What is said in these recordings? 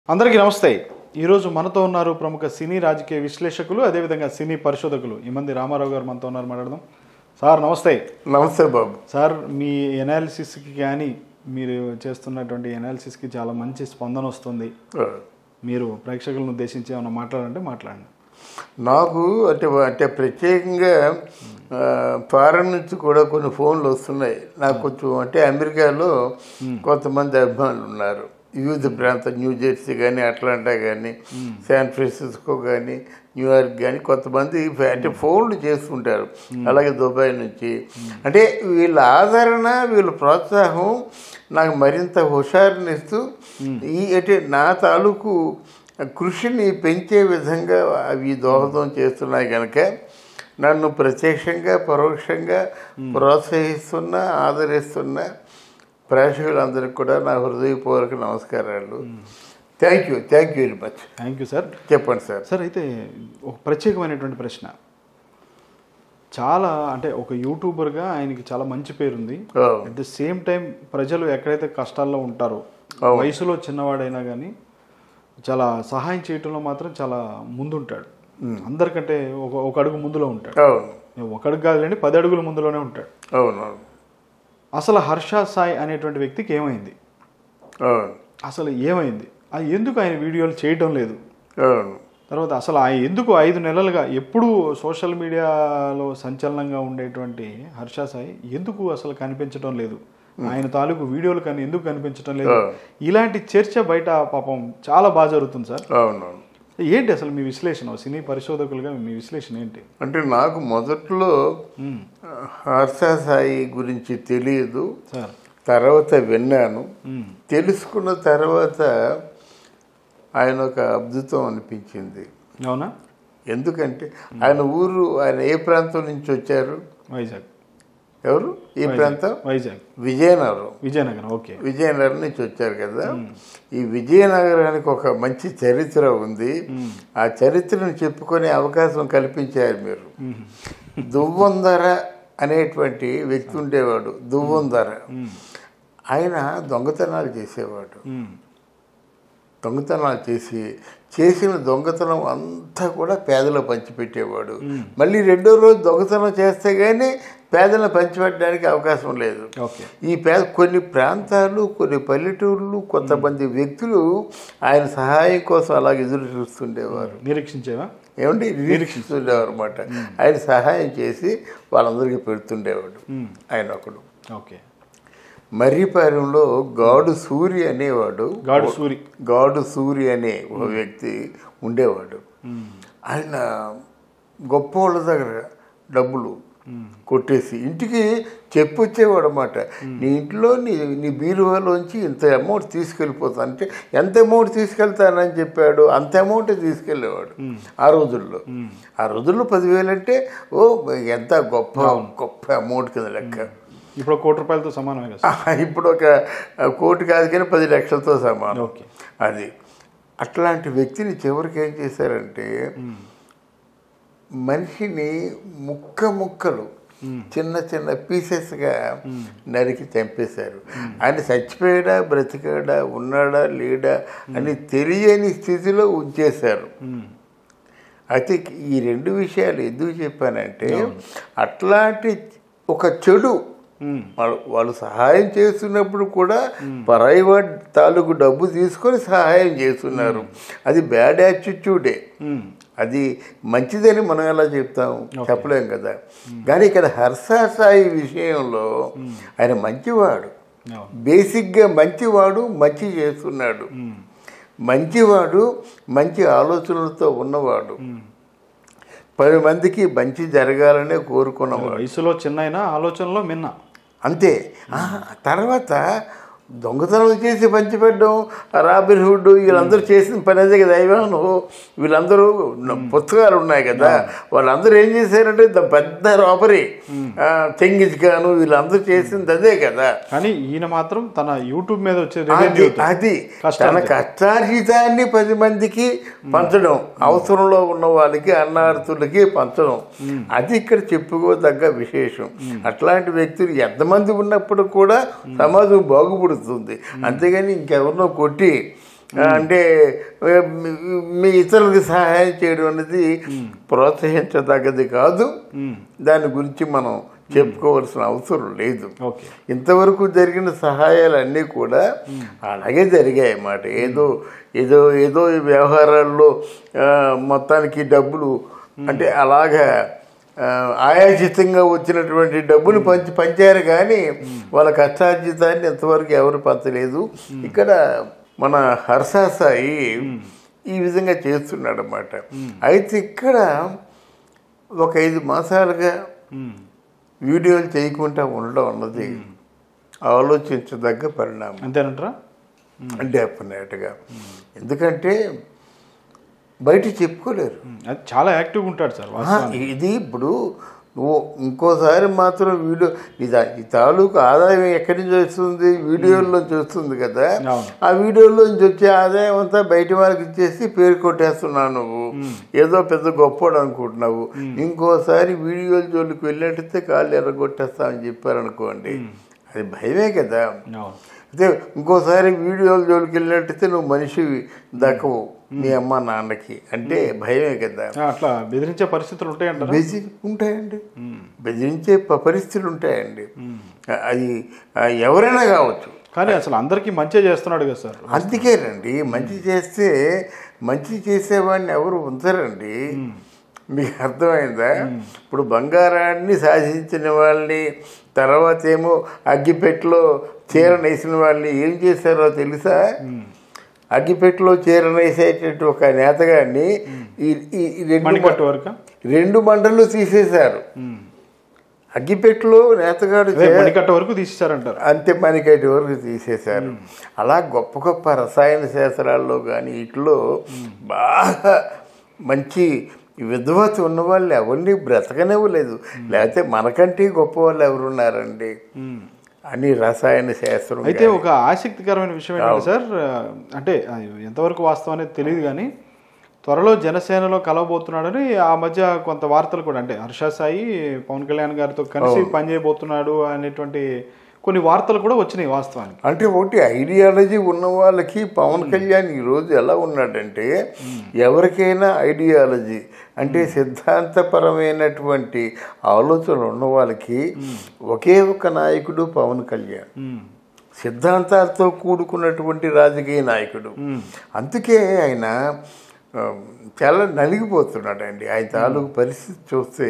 అందరికీ నమస్తే ఈరోజు మనతో ఉన్నారు ప్రముఖ సినీ రాజకీయ విశ్లేషకులు అదేవిధంగా సినీ పరిశోధకులు ఈ మంది రామారావు గారు మనతో ఉన్నారు మాట్లాడదాం సార్ నమస్తే నమస్తే బాబు సార్ మీ ఎనాలిసిస్కి కానీ మీరు చేస్తున్నటువంటి ఎనాలిసిస్కి చాలా మంచి స్పందన వస్తుంది మీరు ప్రేక్షకులను ఉద్దేశించి ఏమైనా మాట్లాడంటే మాట్లాడండి నాకు అంటే అంటే ప్రత్యేకంగా ఆ, ఫారెన్ నుంచి కూడా కొన్ని ఫోన్లు వస్తున్నాయి నాకు కొంచెం అంటే అమెరికాలో కొంతమంది అభిమానులు ఉన్నారు వివిధ ప్రాంతం న్యూ జెర్సీ కానీ అట్లాంటా కానీ శాన్ ఫ్రాన్సిస్కో కానీ న్యూయార్క్ కానీ కొంతమంది ఫ- అంటే ఫోన్లు చేస్తుంటారు అలాగే దుబాయ్ నుంచి అంటే వీళ్ళ ఆదరణ వీళ్ళ ప్రోత్సాహం నాకు మరింత హుషారునిస్తూ ఈ అంటే నా తాలూకు కృషిని పెంచే విధంగా అవి దోహదం చేస్తున్నాయి కనుక నన్ను ప్రత్యక్షంగా పరోక్షంగా ప్రోత్సహిస్తున్న ఆదరిస్తున్న ప్రేక్షకులందరికీ కూడా నా హృదయపూర్వక నమస్కారాలు thank you thank you very much thank you sir చెప్పండి సార్ సార్ అయితే ఒక ప్రత్యేకమైనటువంటి ప్రశ్న చాలా అంటే ఒక యూట్యూబర్గా ఆయనకి చాలా మంచి పేరుంది ఓ, అట్ ద సేమ్ టైం ప్రజలు ఎక్కడైతే కష్టాల్లో ఉంటారో అవును. వయసులో చిన్నవాడైనా కానీ చాలా సహాయం చేయటంలో మాత్రం చాలా ముందుంటాడు అందరికంటే ఒక ఒక అడుగు ముందులో ఉంటాడు అవును ఒక అడుగు కాదులేండి పది అడుగుల ముందులోనే ఉంటాడు అవును అవును అసలు హర్ష సాయి అనేటువంటి వ్యక్తికి ఏమైంది అవును అసలు ఏమైంది అది ఎందుకు ఆయన వీడియోలు చేయటం లేదు అవును తర్వాత అసలు ఆయన ఎందుకు ఐదు నెలలుగా ఎప్పుడూ సోషల్ మీడియాలో సంచలనంగా ఉండేటువంటి హర్ష సాయి ఎందుకు అసలు కనిపించడం లేదు ఆయన తాలూకు వీడియోలు కానీ ఎందుకు కనిపించడం లేదు ఇలాంటి చర్చ బయట పాపం చాలా బాగా జరుగుతుంది సార్ అవును అవును ఏంటి అసలు మీ విశ్లేషణ సినీ పరిశోధకులుగా మీ విశ్లేషణ ఏంటి అంటే నాకు మొదట్లో మ్మ్. హర్ష సాయి గురించి తెలియదు సార్ తర్వాత విన్నాను మ్మ్. తెలుసుకున్న తర్వాత ఆయన ఒక అద్భుతం అనిపించింది అవునా ఎందుకంటే ఆయన ఊరు ఆయన ఏ ప్రాంతం నుంచి వచ్చారు వైజాగ్ ఎవరు ఈ ప్రాంతం వైజాగ్ విజయనగరం విజయనగరం ఓకే విజయనగరం నుంచి వచ్చారు కదా ఈ విజయనగరానికి ఒక మంచి చరిత్ర ఉంది ఆ చరిత్రను చెప్పుకునే అవకాశం కల్పించారు మీరు మ్మ్. దువ్వందర అనేటువంటి వ్యక్తి ఉండేవాడు దువ్వందర ఆయన దొంగతనాలు చేసేవాడు మ్మ్. దొంగతనాలు చేసి చేసిన దొంగతనం అంతా కూడా పేదలకు పంచిపెట్టేవాడు మళ్ళీ రెండో రోజు దొంగతనం చేస్తే కానీ పేదలను పంచిపెట్టడానికి అవకాశం లేదు ఓకే ఈ పేద కొన్ని ప్రాంతాలు కొన్ని పల్లెటూళ్ళు కొంతమంది వ్యక్తులు ఆయన సహాయం కోసం అలా ఎదురు చూస్తుండేవారు నిరీక్షించేవా ఏమంటే నిరీక్షిస్తుండేవారు అనమాట ఆయన సహాయం చేసి వాళ్ళందరికీ పెడుతుండేవాడు మ్మ్. ఆయన ఒకడు ఓకే మర్రిపాలెంలో గాడు సూరి అనేవాడు గాడు సూరి గాడు సూరి అనే ఒక వ్యక్తి ఉండేవాడు ఆయన గొప్ప వాళ్ళ దగ్గర డబ్బులు కొట్టేసి ఇంటికి చెప్పొచ్చేవాడు అనమాట నీ ఇంట్లో నీ నీ బీరువాలోంచి ఇంత అమౌంట్ తీసుకెళ్ళిపోతా అంటే ఎంత అమౌంట్ తీసుకెళ్తానని చెప్పాడు అంత అమౌంట్ తీసుకెళ్ళేవాడు ఆ రోజుల్లో ఆ రోజుల్లో పదివేలు అంటే ఓ ఎంత గొప్ప గొప్ప అమౌంట్ కింద లెక్క ఇప్పుడు ఒక కోటి రూపాయలతో సమానమే కదా సార్? ఇప్పుడు ఒక కోటి కాదు కానీ పది లక్షలతో సమానం ఓకే అది అట్లాంటి వ్యక్తిని చివరికి ఏం చేశారంటే మనిషిని ముక్క ముక్కలు చిన్న చిన్న పీసెస్గా నరికి చంపేశారు ఆయన చచ్చిపోయాడా బ్రతికాడా ఉన్నాడా లేడా అని తెలియని స్థితిలో ఉంచేశారు మ్మ్. అయితే ఈ రెండు విషయాలు ఎందుకు చెప్పానంటే అట్లాంటి ఒక చెడు మ్మ్. వాళ్ళు వాళ్ళు సహాయం చేస్తున్నప్పుడు కూడా పరాయి వాడి తాలూకు డబ్బు తీసుకొని సహాయం చేస్తున్నారు అది బ్యాడ్ యాటిట్యూడే మ్మ్. అది మంచిదని మనం ఎలా చెప్తాం చెప్పలేం కదా కానీ ఇక్కడ హర్ష సాయి విషయంలో ఆయన మంచివాడు అవును. బేసిక్గా మంచివాడు మంచి చేస్తున్నాడు మ్మ్. మంచివాడు మంచి ఆలోచనలతో ఉన్నవాడు పది మందికి మంచి జరగాలనే కోరుకున్నవాడు వయసులో చిన్న ఆలోచనలో మిన్న అంతే ఆ, తర్వాత దొంగతనం చేసి పంచిపెట్టడం రాబిన్ హుడ్ వీళ్ళందరూ చేసిన పని అదే కదా ఐవాను వీళ్ళందరూ న- పుస్తకాలు ఉన్నాయి కదా వాళ్ళందరూ ఏం చేశారంటే ద- పెద్ద రాబరీ చెంగిజ్ ఖాను వీళ్ళందరూ చేసింది అదే కదా కానీ ఈయన మాత్రం తన యూట్యూబ్ మీద వచ్చే అది రెవెన్యూ అది కష్టాలు తన కష్టార్జితాన్ని పది మందికి పంచడం అవసరంలో ఉన్న వాళ్ళకి అన్నార్థులకి పంచడం అది ఇక్కడ చెప్పుకోదగ్గ విశేషం అట్లాంటి వ్యక్తులు ఎంతమంది ఉన్నప్పుడు కూడా సమాజం బాగుపడుతుంది అంతేగాని ఇంకెవరినో కొట్టి అంటే ఆ, మీ- మీ ఇతరులకు సహాయం చేయడం అనేది ప్రోత్సహించదగ్గది కాదు ఉమ్, దాని గురించి మనం చెప్పుకోవాల్సిన అవసరం లేదు ఓకే ఇంతవరకు జరిగిన సహాయాలన్నీ కూడా అలాగే జరిగాయి అన్నమాట ఏదో ఏదో ఏదో ఈ వ్యవహారాల్లో ఆ, మొత్తానికి డబ్బులు అంటే అలాగా ఆ, ఆయాచితంగా వచ్చినటువంటి డబ్బులు పంచి పంచారు కానీ వాళ్ళ కష్టార్జితాన్ని ఎంతవరకు ఎవరు పంచలేదు ఇక్కడ మన హర్షాసాయి ఈ విధంగా చేస్తున్నాడు అన్నమాట అయితే ఇక్కడ ఒక ఐదు మాసాలుగా ఉమ్, వీడియోలు చేయకుండా ఉండడం అన్నది ఆలోచించదగ్గ పరిణామం అంతేనంటారా డెఫినెట్గా ఎందుకంటే బయట చెప్పుకోలేరు ఉమ్, అది చాలా యాక్టివ్గా ఉంటాడు సార్ ఆ, వాస్తవానికి ఇది ఇప్పుడు నువ్వు ఇంకోసారి మాత్రం వీడియో ఇది ఈ తాలూకు ఆదాయం ఎక్కడి నుంచి వస్తుంది వీడియోల్లోంచి వస్తుంది కదా అవును. ఆ వీడియోల్లోంచి వచ్చే ఆదాయం అంతా బయట వాళ్ళకి ఇచ్చేసి పేరు కొట్టేస్తున్నావు నువ్వు ఏదో పెద్ద గొప్పోడు అనుకుంటున్నావు ఇంకోసారి వీడియోల జోలికి వెళ్ళినట్టయితే కాళ్ళు ఎర్రగొట్టేస్తామని చెప్పారనుకోండి అది భయమే కదా అవును అయితే ఇంకోసారి వీడియోల జోలికి వెళ్ళినట్టయితే నువ్వు మనిషి దక్కవు మీ అమ్మ నాన్నకి అంటే భయమే కదా ఆ, అట్లా బెదిరించే పరిస్థితులు ఉంటాయంటారా బెదిరి ఉంటాయండి బెదిరించే ప- పరిస్థితులు ఉంటాయండి అది ఆ, ఎవరైనా కావచ్చు కానీ అసలు అందరికీ మంచి చేస్తున్నాడు కదా సార్ అందుకేనండి మంచి చేస్తే మంచి చేసేవాడిని ఎవరు ఉంచరండి మీకు అర్థమైందా ఇప్పుడు బంగారాన్ని సాధించిన వాళ్ళని తర్వాత ఏమో అగ్గిపెట్టెలో చీరనేసిన వాళ్ళని ఏం చేశారో తెలుసా అగ్గిపెట్టెలో చీరనేసేటట్టు ఒక నేతగాన్ని ఈ ఈ ఈ రెండు మణికట్టు వరకు రెండు మండలు తీసేశారు అగ్గిపెట్టెలో నేతగాడు అదే చే- మణికట్ట వరకు తీసేశారంటారు అంతే మనకటి వరకు తీసేశారు అలా గొప్ప గొప్ప రసాయన శాస్త్రాల్లో కానీ ఇట్లో బాగా మంచి విద్వత్ ఉన్న వాళ్ళు ఎవరిని బ్రతకనివ్వలేదు లేకపోతే మనకంటే గొప్ప వాళ్ళు ఎవరున్నారండి ఉమ్. అని రసాయన శాస్త్రం అయితే ఒక ఆసక్తికరమైన విషయం ఏంటంటే సార్ ఆ, అంటే అది ఎంతవరకు వాస్తవం అనేది తెలియదు కానీ త్వరలో జనసేనలో కలవబోతున్నాడని ఆ మధ్య కొంత వార్తలు కూడా అంటే హర్ష సాయి పవన్ కళ్యాణ్ గారితో కలిసి పనిచేయబోతున్నాడు అనేటువంటి కొన్ని వార్తలు కూడా వచ్చినాయి వాస్తవానికి అంటే ఒకటి ఐడియాలజీ ఉన్న వాళ్ళకి పవన్ కళ్యాణ్ ఈరోజు ఎలా ఉన్నాడంటే ఎవరికైనా ఐడియాలజీ అంటే సిద్ధాంతపరమైనటువంటి ఆలోచనలు ఉన్న వాళ్ళకి ఒకే ఒక నాయకుడు పవన్ కళ్యాణ్ ఉమ్. సిద్ధాంతాలతో కూడుకున్నటువంటి రాజకీయ నాయకుడు అందుకే ఆయన ఆ, చాలా నలిగిపోతున్నాడండి ఆయన తాలూకు పరిస్థితి చూస్తే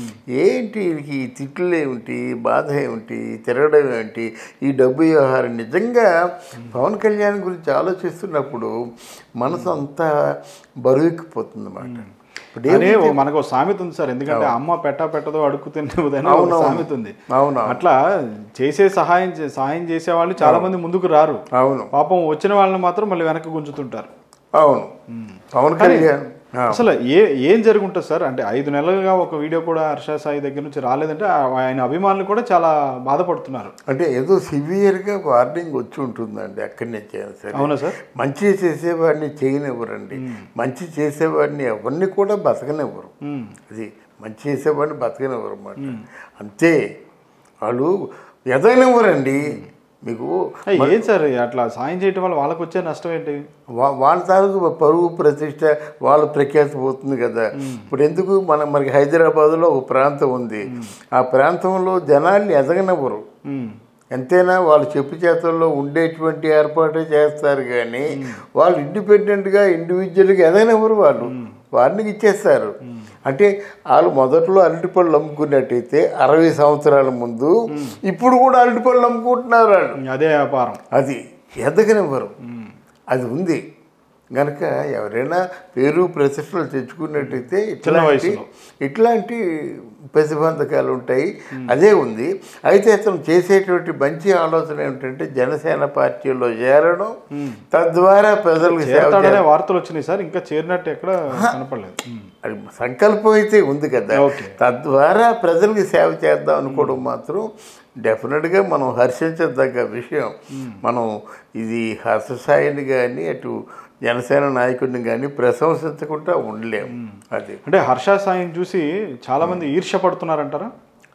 ఏంటి వీరికి ఈ తిట్లు ఏమిటి బాధ ఏమిటి తిరగడం ఏమిటి ఈ డబ్బు వ్యవహారం నిజంగా పవన్ కళ్యాణ్ గురించి ఆలోచిస్తున్నప్పుడు మనసు అంతా బరువెక్కిపోతుంది అన్నమాట ఇప్పుడు ఏం- అనే ఓ- మనకు ఒక సామెత ఉంది సార్ ఎందుకంటే అమ్మ పెట్ట పెట్టదో అడుగు తిన్నదని ఒక సామెత ఉంది అవును అట్లా చేసే సహాయం చే- సహాయం చేసే వాళ్ళు చాలా మంది ముందుకు రారు అవును పాపం వచ్చిన వాళ్ళని మాత్రం మళ్ళీ వెనక్కి గుంజుతుంటారు అవును పవన్ కళ్యాణ్ ఆ. అసలు ఏ ఏం జరుగుంటుంది సార్ అంటే ఐదు నెలలుగా ఒక వీడియో కూడా హర్ష సాయి దగ్గర నుంచి రాలేదంటే ఆ- ఆయన అభిమానులు కూడా చాలా బాధపడుతున్నారు అంటే ఏదో సివియర్గా వార్నింగ్ వచ్చి ఉంటుందండి అక్కడి నుంచి అయినా సరే అవునా సార్ మంచి చేసేవాడిని చేయనివ్వరండి మంచి చేసేవాడిని ఎవరిని కూడా బతకనివ్వరు ఉమ్. అది మంచి చేసేవాడిని బతకనివ్వరు అన్నమాట అంతే వాళ్ళు ఎదగనివ్వరండి మీకు ఏ, ఏం సార్ అట్లా సాయం చేయటం వల్ల వాళ్ళకి వచ్చే నష్టం ఏంటి వా- వాళ్ళ తాలూకు పరువు ప్రతిష్ట వాళ్ళ ప్రఖ్యాతి పోతుంది కదా ఇప్పుడు ఎందుకు మన మనకి హైదరాబాద్లో ఒక ప్రాంతం ఉంది ఆ ప్రాంతంలో జనాల్ని ఎదగనివ్వరు ఉమ్. ఎంతైనా వాళ్ళు చెప్పు చేతుల్లో ఉండేటువంటి ఏర్పాటే చేస్తారు కానీ వాళ్ళు ఇండిపెండెంట్గా ఇండివిజువల్గా ఎదగనివ్వరు వాళ్ళు వారిని ఇచ్చేస్తారు అంటే వాళ్ళు మొదట్లో అరటిపళ్ళు అమ్ముకున్నట్టయితే అరవై సంవత్సరాల ముందు ఇప్పుడు కూడా అరటిపళ్ళు అమ్ముకుంటున్నారు వాళ్ళు అదే వ్యాపారం అది ఎదగనివ్వరు అది ఉంది గనక ఎవరైనా పేరు ప్రతిష్టలు తెచ్చుకున్నట్టయితే ఇట్లాంటి వయసులో. ఇట్లాంటి ప్రతిబంధకాలు ఉంటాయి అదే ఉంది అయితే అతను చేసేటువంటి మంచి ఆలోచన ఏమిటంటే జనసేన పార్టీలో చేరడం తద్వారా ప్రజలకు సేవ చేరతాడనే వార్తలు వచ్చినాయి సార్ ఇంకా చేరినట్టు ఎక్కడ కనపడలేదు ఉమ్. అది సంకల్పం అయితే ఉంది కదా ఓకే. తద్వారా ప్రజలకు సేవ చేద్దాం అనుకోవడం మాత్రం డెఫినెట్గా మనం హర్షించదగ్గ విషయం మనం ఇది హర్షసాయిని కానీ అటు జనసేన నాయకుడిని కానీ ప్రశంసించకుండా ఉండలేము అది అంటే హర్ష సాయిని చూసి చాలా మంది ఈర్ష్య పడుతున్నారంటారా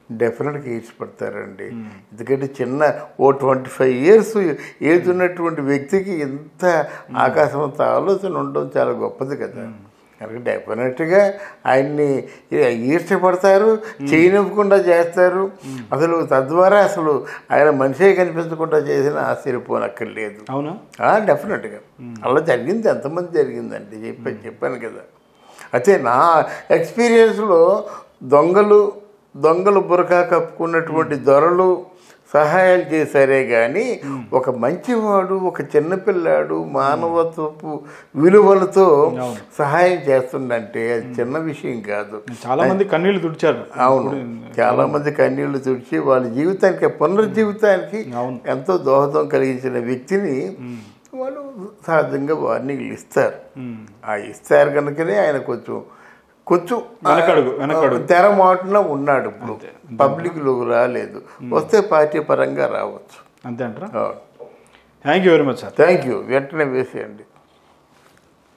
డెఫినెట్గా ఇష్టపడతారండి ఎందుకంటే చిన్న ఓ ట్వంటీ ఫైవ్ ఇయర్స్ ఏజ్ ఉన్నటువంటి వ్యక్తికి ఇంత ఆకాశంత ఆలోచన ఉండడం చాలా గొప్పది కదా కనుక డెఫినెట్గా ఆయన్ని ఈర్చపడతారు చేయనివ్వకుండా చేస్తారు అసలు తద్వారా అసలు ఆయన మనిషే కనిపించకుండా చేసిన ఆశ్చర్యపోనక్కర్లేదు అవునా డెఫినెట్గా అలా జరిగింది ఎంతమంది జరిగిందండి చెప్పాను చెప్పాను కదా అయితే నా ఎక్స్పీరియన్స్లో దొంగలు దొంగలు బురకా కప్పుకున్నటువంటి దొరలు సహాయాలు చేశారే కానీ ఒక మంచివాడు ఒక చిన్నపిల్లాడు మానవత్వపు విలువలతో సహాయం చేస్తుండంటే అది చిన్న విషయం కాదు చాలా మంది కన్నీళ్లు తుడిచారు అవును చాలా మంది కన్నీళ్లు తుడిచి వాళ్ళ జీవితానికి పునర్జీవితానికి అవును. ఎంతో దోహదం కలిగించిన వ్యక్తిని వాళ్ళు సహజంగా వార్నింగ్లు ఇస్తారు ఆ ఇస్తారు కనుకనే ఆయన కొంచెం కొంచెం వెనకడుగు, వెనకడుగు. తెర మాటున ఉన్నాడు ఇప్పుడు పబ్లిక్లోకి రాలేదు వస్తే పార్టీ పరంగా రావచ్చు అంతే అంటారా thank you very much sir thank you వెంటనే వేసేయండి